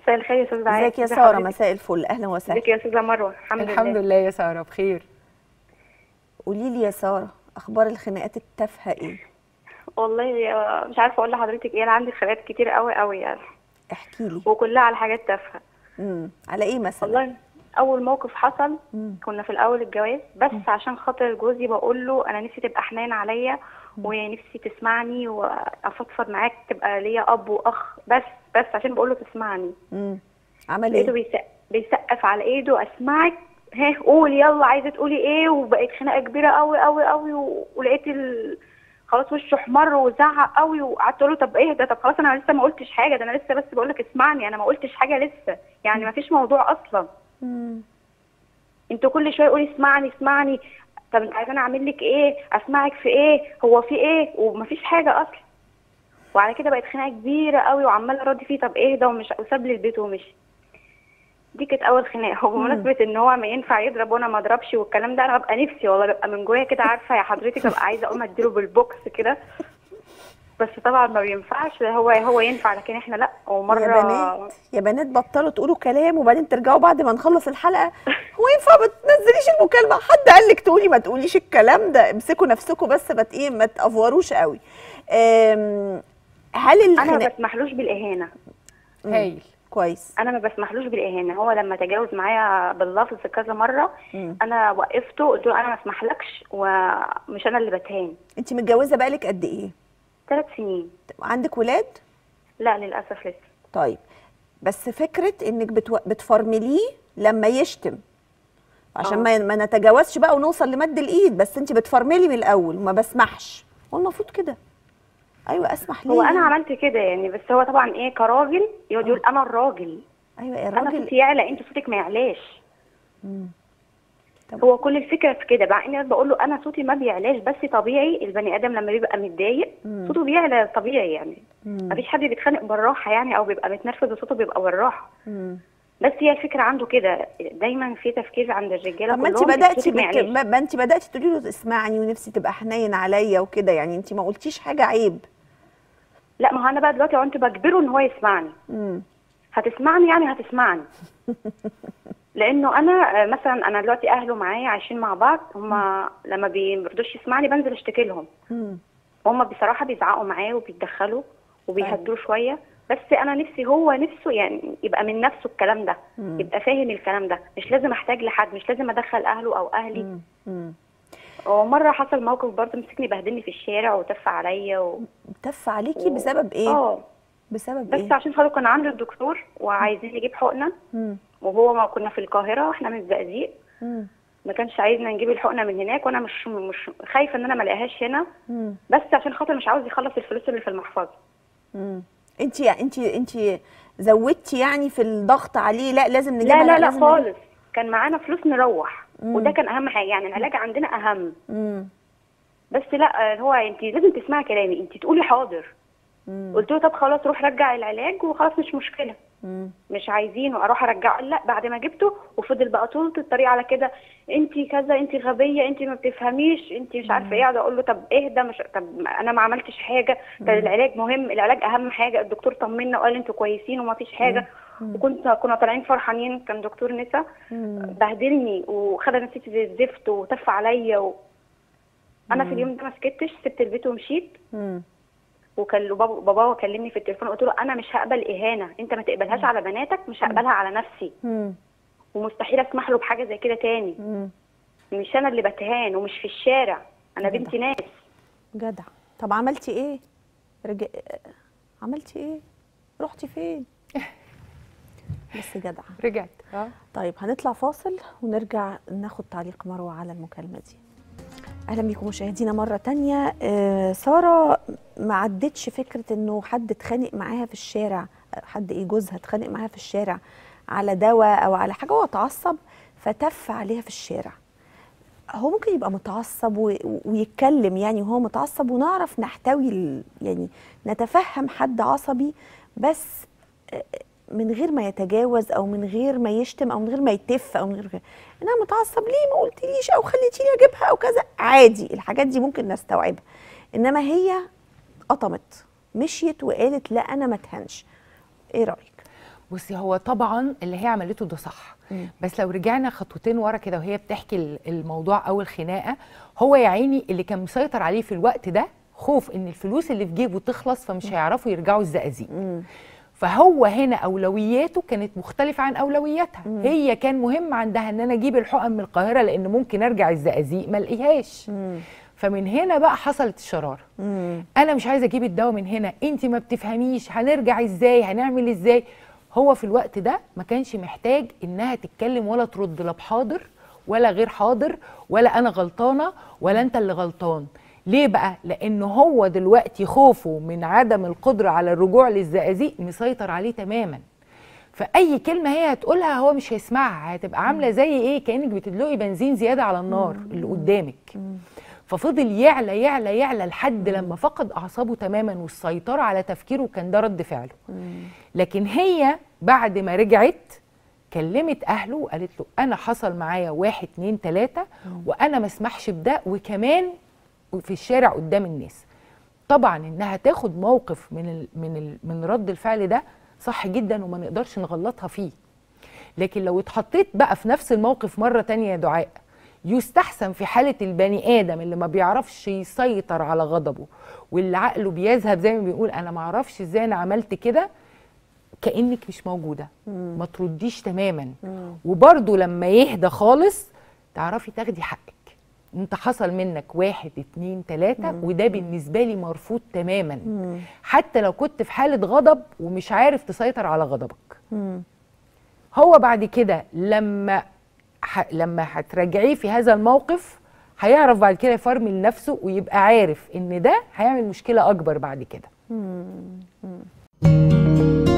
مساء الخير يا استاذ ازيك يا ساره مساء الفل اهلا وسهلا ازيك يا استاذه مروه الحمد, الحمد لله لله يا ساره بخير قولي لي يا ساره اخبار الخناقات التافهه ايه والله آه، مش عارفه اقول لحضرتك ايه انا عندي خناقات كتير قوي قوي يعني احكي لي وكلها على حاجات تافهه امم على ايه مثلا والله اول موقف حصل مم. كنا في الاول الجواز بس عشان خاطر جوزي بقول له انا نفسي تبقى حنين عليا ونفسي تسمعني وافضفض معاك تبقى ليا اب واخ بس بس عشان بقول له تسمعني امم عمل لقيته ايه بيسقف, بيسقف على ايده اسمعك ها قولي يلا عايزه تقولي ايه وبقت خناقه كبيره قوي قوي قوي و... ولقيت ال... خلاص وشه احمر وزعق قوي وقعدت اقول له طب ايه ده طب خلاص انا لسه ما قلتش حاجه ده انا لسه بس بقول لك اسمعني انا ما قلتش حاجه لسه يعني ما فيش موضوع اصلا مم. انتوا كل شويه قولي اسمعني اسمعني طب انت عايزاني اعمل لك ايه اسمعك في ايه هو في ايه ومفيش حاجه اصلا وعلى كده بقت خناقه كبيره قوي وعماله ارد فيه طب ايه ده ومش وساب لي البيت ومشي دي كانت اول خناقه وبمناسبه ان هو ما ينفع يضرب وانا ما اضربش والكلام ده انا ببقى نفسي والله ببقى من جوايا كده عارفه يا حضرتك ببقى عايزه اقوم اديله بالبوكس كده بس طبعا ما بينفعش هو هو ينفع لكن احنا لا ومره يا بنات يا بنات بطلوا تقولوا كلام وبعدين ترجعوا بعد ما نخلص الحلقه هو ينفع ما تنزليش المكالمه حد قال لك تقولي ما تقوليش الكلام ده امسكوا نفسكم بس ما ت- ايه ما تافوروش قوي أم، هل انا ما الخناق بسمحلوش بالاهانه هايل كويس انا ما بسمحلوش بالاهانه هو لما تجاوز معايا باللفظ كذا مره مم. انا وقفته قلت له انا ما اسمحلكش ومش انا اللي بتهان انت متجوزه بقالك قد ايه ثلاث سنين عندك ولاد لا للاسف لسه طيب بس فكره انك بتو... بتفرمليه لما يشتم عشان آه. ما ما نتجاوزش بقى ونوصل لمد الايد بس انت بتفرملي من الاول وما بسمحش هو المفروض كده ايوه اسمح ليه هو انا عملت كده يعني بس هو طبعا ايه كراجل يقعد يقول انا الراجل ايوه يا انا راجل صوتي يعلى انت صوتك ما يعلاش مم. طب- هو كل الفكره في كده مع اني أنا بقول له انا صوتي ما بيعلاش بس طبيعي البني ادم لما بيبقى متضايق مم. صوته بيعلى طبيعي يعني مم. مفيش حد بيتخانق بالراحه يعني او بيبقى متنرفز وصوته بيبقى بالراحه مم. بس هي الفكره عنده كده دايما في تفكير عند الرجاله طب ما انت كلهم بداتي صوتك ما بت... يعلاش. ما ما انت بداتي تقولي له اسمعني ونفسي تبقى حنين عليا وكده يعني انت ما قلتيش حاجه عيب لا ما هو انا بقى دلوقتي كنت بجبره ان هو يسمعني مم. هتسمعني يعني هتسمعني لانه انا آه، مثلا انا دلوقتي اهله معايا عايشين مع بعض هما لما بيرضوش يسمعني بنزل اشتكي لهم مم. هما بصراحه بيزعقوا معاه وبيتدخلوا وبيهدوه شويه بس انا نفسي هو نفسه يعني يبقى من نفسه الكلام ده مم. يبقى فاهم الكلام ده مش لازم احتاج لحد مش لازم ادخل اهله او اهلي مم. مم. ومره حصل موقف برضه مسكني بهدلني في الشارع وتف عليا و... تف عليكي بسبب ايه اه بسبب بس ايه عشان خاطر كنا عند الدكتور وعايزين نجيب حقنه مم. وهو ما كنا في القاهره واحنا من الزقازيق مم. ما كانش عايزنا نجيب الحقنه من هناك وانا مش مش خايفه ان انا ما الاقيهاش هنا مم. بس عشان خاطر مش عاوز يخلص الفلوس اللي في المحفظه مم. انت انت انت زودتي يعني في الضغط عليه لا لازم نجيبها لا لا لا لازم نجيبها. خالص كان معانا فلوس نروح مم. وده كان اهم حاجه يعني العلاج عندنا اهم مم. بس لا هو انت لازم تسمعي كلامي انت تقولي حاضر مم. قلت له طب خلاص روح رجع العلاج وخلاص مش مشكله مم. مش عايزينه اروح ارجعه لا بعد ما جبته وفضل بقى طول الطريق على كده انت كذا انت غبيه انت ما بتفهميش انت مش عارفه ايه اقعد اقول له طب اهدى مش طب انا ما عملتش حاجه ده العلاج مهم العلاج اهم حاجه الدكتور طمنا وقال انتوا كويسين وما فيش حاجه وكنت كنا طالعين فرحانين كان دكتور نسا مم. بهدلني وخد نفسيتي زي الزفت وتف عليا و... انا في اليوم ده ما سكتش سبت البيت ومشيت مم. وكان بابا بابا كلمني في التليفون قلت له انا مش هقبل اهانه انت ما تقبلهاش على بناتك مش هقبلها على نفسي مم. ومستحيل اسمح له بحاجه زي كده تاني مم. مش انا اللي بتهان ومش في الشارع انا جدع. بنت ناس جدع طب عملتي ايه رج... عملتي ايه رحتي فين بس جدع رجعت اه طيب هنطلع فاصل ونرجع ناخد تعليق مروه على المكالمه دي اهلا بيكم مشاهدينا مره تانية آه ساره ما عدتش فكره انه حد اتخانق معاها في الشارع حد ايه جوزها اتخانق معاها في الشارع على دواء او على حاجه هو اتعصب فتف عليها في الشارع هو ممكن يبقى متعصب و- ويتكلم يعني وهو متعصب ونعرف نحتوي ال- يعني نتفهم حد عصبي بس آه، من غير ما يتجاوز او من غير ما يشتم او من غير ما يتف او من غير انا متعصب ليه ما قلتليش او خليتيني اجيبها او كذا عادي الحاجات دي ممكن نستوعبها انما هي قطمت مشيت وقالت لا انا ما اتهنش ايه رايك بصي هو طبعا اللي هي عملته ده صح مم. بس لو رجعنا خطوتين ورا كده وهي بتحكي ال- الموضوع او الخناقه هو يا عيني اللي كان مسيطر عليه في الوقت ده خوف ان الفلوس اللي في جيبه تخلص فمش هيعرفوا يرجعوا الزقازيق فهو هنا اولوياته كانت مختلفه عن اولوياتها هي كان مهم عندها ان انا اجيب الحقن من القاهره لان ممكن ارجع الزقازيق ما الاقيهاش فمن هنا بقى حصلت الشراره انا مش عايزه اجيب الدواء من هنا انت ما بتفهميش هنرجع ازاي هنعمل ازاي هو في الوقت ده ما كانش محتاج انها تتكلم ولا ترد لا بحاضر ولا غير حاضر ولا انا غلطانه ولا انت اللي غلطان ليه بقى لان هو دلوقتي خوفه من عدم القدره على الرجوع للزقازيق مسيطر عليه تماما فاي كلمه هي هتقولها هو مش هيسمعها هتبقى عامله زي ايه كانك بتدلقي بنزين زياده على النار اللي قدامك ففضل يعلى يعلى يعلى لحد لما فقد اعصابه تماما والسيطره على تفكيره كان ده رد فعله لكن هي بعد ما رجعت كلمت اهله وقالت له انا حصل معايا واحد اتنين تلاته وانا ما اسمحش بده وكمان في الشارع قدام الناس طبعا انها تاخد موقف من ال من ال من رد الفعل ده صح جدا وما نقدرش نغلطها فيه لكن لو اتحطيت بقى في نفس الموقف مرة تانية يا دعاء يستحسن في حالة البني آدم اللي ما بيعرفش يسيطر على غضبه واللي عقله بيذهب زي ما بيقول أنا ما أعرفش إزاي أنا عملت كده كأنك مش موجودة ما ترديش تماما وبرضو لما يهدى خالص تعرفي تاخدي حقك انت حصل منك واحد اتنين تلاتة وده بالنسبة لي مرفوض تماما حتى لو كنت في حالة غضب ومش عارف تسيطر على غضبك هو بعد كده لما ح... لما هتراجعيه في هذا الموقف هيعرف بعد كده يفرمل نفسه ويبقى عارف ان ده هيعمل مشكلة اكبر بعد كده